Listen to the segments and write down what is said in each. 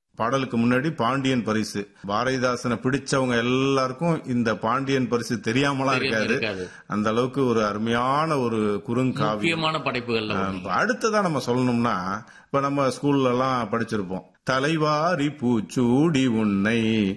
பாடலுக்கு முன்னாடி பாண்டியன் பரிசு பாரதிதாசனை பிடிச்சவங்க எல்லாருக்கும் இந்த பாண்டியன் பரிசு தெரியாமலாம் தெரியாம இருக்காது இருக்காது. அந்த அளவுக்கு ஒரு அருமையான ஒரு குறுங்காவியம் முக்கியமான படைப்புகள்ல ஒண்ணு. இப்ப அடுத்ததா நம்ம சொல்லணும்னா இப்ப நம்ம ஸ்கூல்ல எல்லாம் படிச்சிருப்போம் தலைவாரி பூச்சூடி உன்னை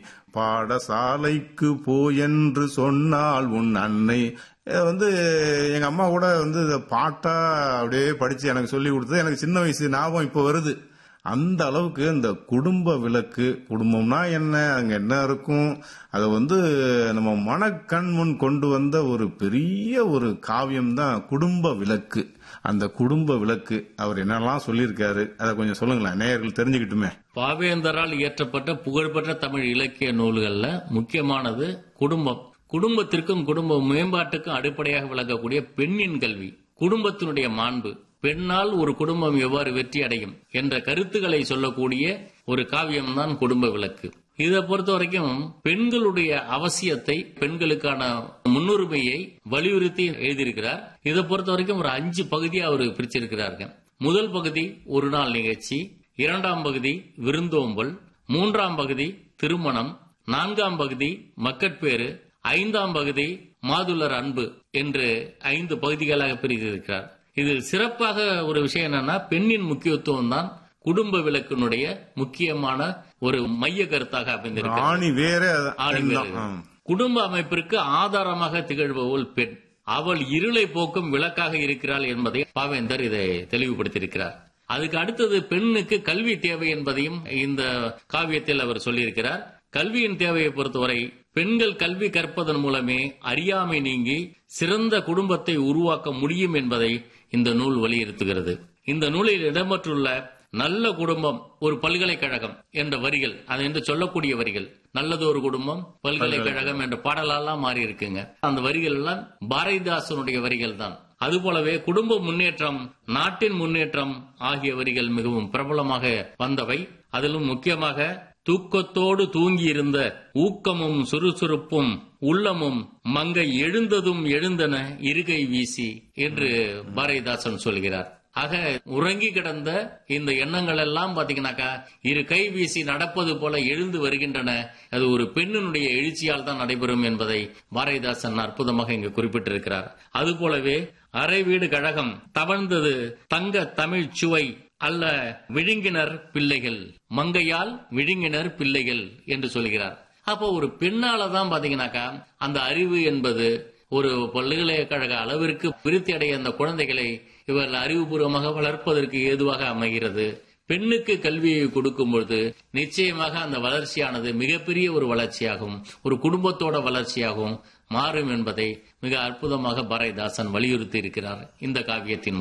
பாடசாலைக்கு போ என்று சொன்னால் உன் அன்னை இத வந்து எங்க அம்மா கூட வந்து இத பாட்டா அப்படியே படிச்சு எனக்கு சொல்லி கொடுத்தது எனக்கு சின்ன வயசு ஞாபகம் இப்ப வருது அந்த அளவுக்கு இந்த குடும்ப விளக்கு குடும்பம்னா என்ன அங்க என்ன இருக்கும் அதை வந்து நம்ம மனக்கண் முன் கொண்டு வந்த ஒரு பெரிய ஒரு காவியம் தான் குடும்ப விளக்கு அந்த குடும்ப விளக்கு அவர் என்னெல்லாம் சொல்லியிருக்காரு அதை கொஞ்சம் சொல்லுங்களேன் நேயர்கள் தெரிஞ்சுக்கிட்டுமே பாவேந்தரால் இயற்றப்பட்ட புகழ்பெற்ற தமிழ் இலக்கிய நூல்கள்ல முக்கியமானது குடும்பம் குடும்பத்திற்கும் குடும்ப மேம்பாட்டுக்கும் அடிப்படையாக விளங்கக்கூடிய பெண்ணின் கல்வி குடும்பத்தினுடைய மாண்பு பெண்ணால் ஒரு குடும்பம் எவ்வாறு வெற்றி அடையும் என்ற கருத்துக்களை சொல்லக்கூடிய ஒரு காவியம்தான் குடும்ப விளக்கு இதை பொறுத்த வரைக்கும் பெண்களுடைய அவசியத்தை பெண்களுக்கான முன்னுரிமையை வலியுறுத்தி எழுதியிருக்கிறார் இதை பொறுத்த வரைக்கும் ஒரு அஞ்சு பகுதியா அவர் பிரிச்சிருக்கிறார்கள் முதல் பகுதி ஒரு நாள் நிகழ்ச்சி இரண்டாம் பகுதி விருந்தோம்பல் மூன்றாம் பகுதி திருமணம் நான்காம் பகுதி மக்கட்பேறு ஐந்தாம் பகுதி மாதுளர் அன்பு என்று ஐந்து பகுதிகளாக பிரித்திருக்கிறார் இதில் சிறப்பாக ஒரு விஷயம் என்னன்னா பெண்ணின் முக்கியத்துவம் தான் குடும்ப விளக்கினுடைய முக்கியமான ஒரு மைய கருத்தாக அமைந்திருக்கிறது ஆணி வேற ஆணி பெண் வேறு. தான். ஆம். குடும்ப அமைப்பிற்கு ஆதாரமாக திகழ்பவள் பெண் அவள் இருளை போக்கும் விளக்காக இருக்கிறாள் என்பதை பாவேந்தர் இதை தெளிவுபடுத்தியிருக்கிறார் அதுக்கு அடுத்தது பெண்ணுக்கு கல்வி தேவை என்பதையும் இந்த காவியத்தில் அவர் சொல்லியிருக்கிறார் கல்வியின் தேவையை பொறுத்தவரை பெண்கள் கல்வி கற்பதன் மூலமே அறியாமை நீங்கி சிறந்த குடும்பத்தை உருவாக்க முடியும் என்பதை இந்த நூல் வலியுறுத்துகிறது இந்த நூலில் இடம்பெற்றுள்ள நல்ல குடும்பம் ஒரு பல்கலைக்கழகம் என்ற வரிகள் அது என்று சொல்லக்கூடிய வரிகள் நல்லது ஒரு குடும்பம் பல்கலைக்கழகம் என்ற பாடலெல்லாம் மாறி இருக்குங்க அந்த வரிகள் எல்லாம் பாரதிதாசனுடைய வரிகள் தான் அதுபோலவே குடும்ப முன்னேற்றம் நாட்டின் முன்னேற்றம் ஆகிய வரிகள் மிகவும் பிரபலமாக வந்தவை அதிலும் முக்கியமாக தூக்கத்தோடு தூங்கியிருந்த ஊக்கமும் சுறுசுறுப்பும் உள்ளமும் மங்கை எழுந்ததும் எழுந்தன இருகை வீசி என்று பாரதிதாசன் சொல்கிறார் ஆக உறங்கி கிடந்த இந்த எண்ணங்கள் எல்லாம் பாத்தீங்கன்னாக்கா இரு கை வீசி நடப்பது போல எழுந்து வருகின்றன அது ஒரு பெண்ணினுடைய எழுச்சியால் தான் நடைபெறும் என்பதை பாரதிதாசன் அற்புதமாக இங்கு குறிப்பிட்டிருக்கிறார் அதுபோலவே அரை வீடு கழகம் தவழ்ந்தது தங்க தமிழ் சுவை அல்ல விழுங்கினர் பிள்ளைகள் மங்கையால் விழுங்கினர் பிள்ளைகள் என்று சொல்கிறார் அப்போ ஒரு பெண்ணால தான் பாத்தீங்கன்னாக்கா அந்த அறிவு என்பது ஒரு பல்கலைக்கழக அளவிற்கு விருத்தி அடைய அந்த குழந்தைகளை இவர்கள் அறிவுபூர்வமாக வளர்ப்பதற்கு ஏதுவாக அமைகிறது பெண்ணுக்கு கல்வியை கொடுக்கும் பொழுது நிச்சயமாக அந்த வளர்ச்சியானது மிகப்பெரிய ஒரு வளர்ச்சியாகும் ஒரு குடும்பத்தோட வளர்ச்சியாகவும் மாறும் என்பதை மிக அற்புதமாக பாரதிதாசன் வலியுறுத்தி இருக்கிறார் இந்த காவியத்தின்